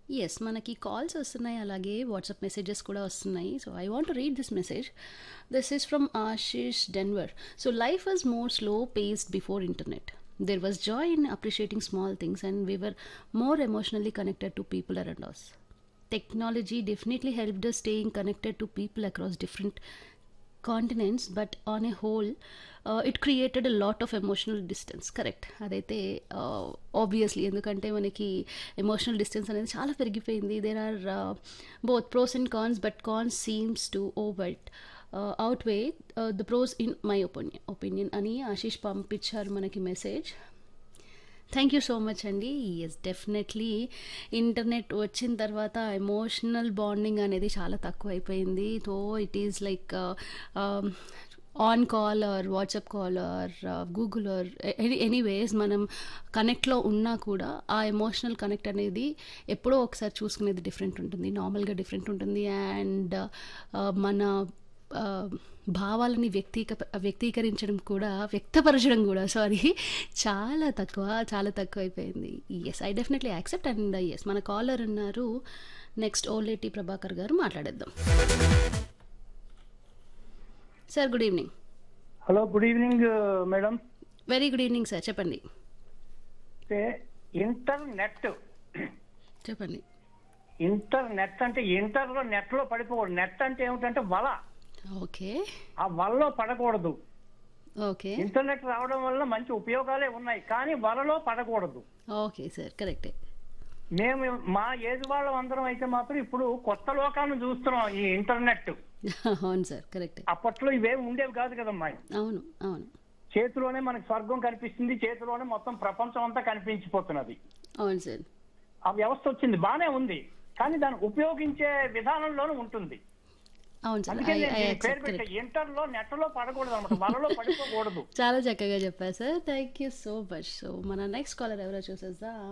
Yes. మనకి calls వస్తున్నాయి. అలాగే వాట్సాప్ మెసేజెస్ కూడా వస్తున్నాయి. So, I want to read this message. This is from Ashish Denver. So, life was more slow paced before internet. There was joy in appreciating small things, and we were more emotionally connected to people around us. Technology definitely helped us staying connected to people across different continents but on a whole it created a lot of emotional distance correct అదైతే obviously ఎందుకంటే మనకి emotional distance అనేది చాలా పెరిగిపోయింది there are both pros and cons but cons seems to overt outweigh the pros in my opinion opinion అని ఆశీష్ పంపించారు మనకి message thank you so much అండి ఎస్ డెఫినెట్లీ ఇంటర్నెట్ వచ్చిన తర్వాత ఎమోషనల్ బాండింగ్ అనేది చాలా తక్కువ అయిపోయింది so it is like on call or WhatsApp call or Google or anyways మనం కనెక్ట్లో ఉన్నా కూడా ఆ ఎమోషనల్ కనెక్ట్ అనేది ఎప్పుడో ఒకసారి చూసుకునేది డిఫరెంట్ ఉంటుంది నార్మల్గా డిఫరెంట్ ఉంటుంది అండ్ మన భావాలని వ్యక్తీక వ్యక్తీకరించడం కూడా వ్యక్తపరచడం కూడా సారీ చాలా తక్కువ చాలా తక్కువ అయిపోయింది yes I definitely accept and yes మన కాలర్ ఉన్నారు నెక్స్ట్ ఓలేటి ప్రభాకర్ గారు మాట్లాడేద్దాం sir good evening hello good evening madam very good evening sir చెప్పండి ఇంటర్నెట్ చెప్పండి ఇంటర్నెట్ అంటే ఇంటర్ లో నెట్ లో పడిపోకూడదు నెట్ అంటే ఏమిటంటే వల ఓకే ఆ వలలో పడకూడదు ఓకే ఇంటర్నెట్ రావడం వల్ల మంచి ఉపయోగాలే ఉన్నాయి కానీ వలలో పడకూడదు ఓకే సార్ కరెక్టే మేము మా ఏజ్ వాళ్ళం అందరం అయితే మాత్రం ఇప్పుడు కొత్త లోకాలను చూస్తున్నాం ఈ ఇంటర్నెట్ అవును సార్ కరెక్టే అప్పట్లో ఇవేం ఉండేవి కాదు కదమ్మా అవును అవును చేతిలోనే మనకి స్వర్గం కనిపిస్తుంది చేతిలోనే మొత్తం ప్రపంచం అంతా కనిపించిపోతున్నది అవును సార్ ఆ వ్యవస్థ వచ్చింది బానే ఉంది కానీ దాన్ని ఉపయోగించే విధానంలోనూ ఉంటుంది అవును సార్ అందుకే ఐ నేను ఐ దీని పేరు యాక్సెప్ట్ పెట్టా కరెక్ట్ ఇంటర్ లో నెట్ లో పడకూడదు అనమాట వలలో పడిపోకూడదు చాలా చక్కగా చెప్పారు sir thank you so much so మన నెక్స్ట్ కాలర్ ఎవరో చూసేద్దాం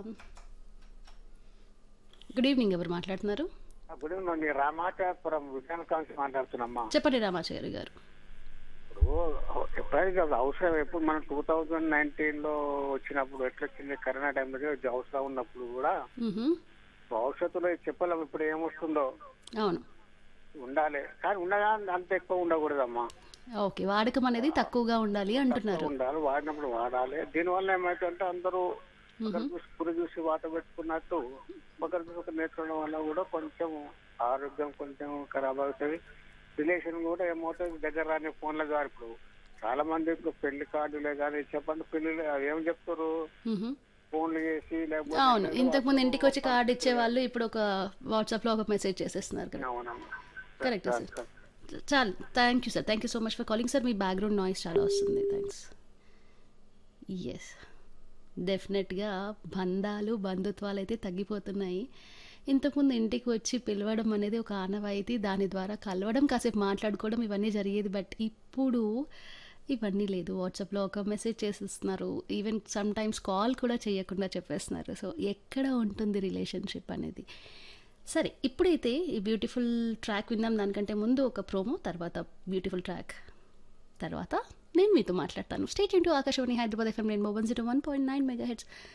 గుడ్ ఈవినింగ్ ఎవరు మాట్లాడుతున్నారు గుడ్ ఈవినింగ్ అండి రామాచాపురం విజయనకాంక్ష మాట్లాడుతున్నామ్మా చెప్పండి రామాచారి గారు ఇప్పుడు ఎప్పుడైతే కాదు అవసరం ఎప్పుడు మనం టూ థౌజండ్ నైన్టీన్ లో వచ్చినప్పుడు ఎట్లా వచ్చింది కరోనా టైంలో అవసరం ఉన్నప్పుడు కూడా మ్హూ. భవిష్యత్తులో చెప్పలేము ఇప్పుడు ఏమొస్తుందో అవును ఉండాలి కానీ ఉండగా అంత ఎక్కువ ఉండకూడదమ్మా ఓకే వాడకం అనేది తక్కువగా ఉండాలి అంటున్నారు ఉండాలి వాడినప్పుడు వాడాలి దీనివల్ల ఏమైతుందంటే అందరూ ఒకరి చూసి గురి చూసి వాట పెట్టుకున్నట్టు ఒకరి చూసి ఒకరు నేర్చుకోవడం వల్ల కూడా కొంచెం ఆరోగ్యం కొంచెం ఖరాబ్ అవుతుంది రిలేషన్ కూడా ఏమవుతుంది దగ్గర రాని ఫోన్ల ద్వారా ఇప్పుడు చాలా మంది ఇప్పుడు పెళ్లి కార్డులే కానీ చెప్పండి పెళ్లి ఏం చెప్తారు మ్హూ. ఫోన్లు చేసి లేకపోతే అవును ఇంతకుముందు ఇంటికి వచ్చి కార్డు ఇచ్చేవాళ్ళు ఇప్పుడు ఒక వాట్సాప్లో ఒక మెసేజ్ చేసేస్తున్నారు కదా అవునమ్మా కరెక్ట్ సార్ చాలు thank you sir thank you so much for calling sir మీ బ్యాక్గ్రౌండ్ నాయిస్ చాలా వస్తుంది థ్యాంక్స్ ఎస్ డెఫినెట్గా బంధాలు బంధుత్వాలు అయితే తగ్గిపోతున్నాయి ఇంతకుముందు ఇంటికి వచ్చి పిలవడం అనేది ఒక ఆనవాయితీ దాని ద్వారా కలవడం కాసేపు మాట్లాడుకోవడం ఇవన్నీ జరిగేది బట్ ఇప్పుడు ఇవన్నీ లేదు వాట్సాప్లో ఒక మెసేజ్ చేసేస్తున్నారు ఈవెన్ సమ్ టైమ్స్ కాల్ కూడా చేయకుండా చెప్పేస్తున్నారు సో ఎక్కడ ఉంటుంది రిలేషన్షిప్ అనేది సరే ఇప్పుడైతే ఈ బ్యూటిఫుల్ ట్రాక్ విందాం దానికంటే ముందు ఒక ప్రోమో తర్వాత బ్యూటిఫుల్ ట్రాక్ తర్వాత నేను మీతో మాట్లాడతాను stay tuned to Akashvani Hyderabad FM నేను one zero one point nine mega heads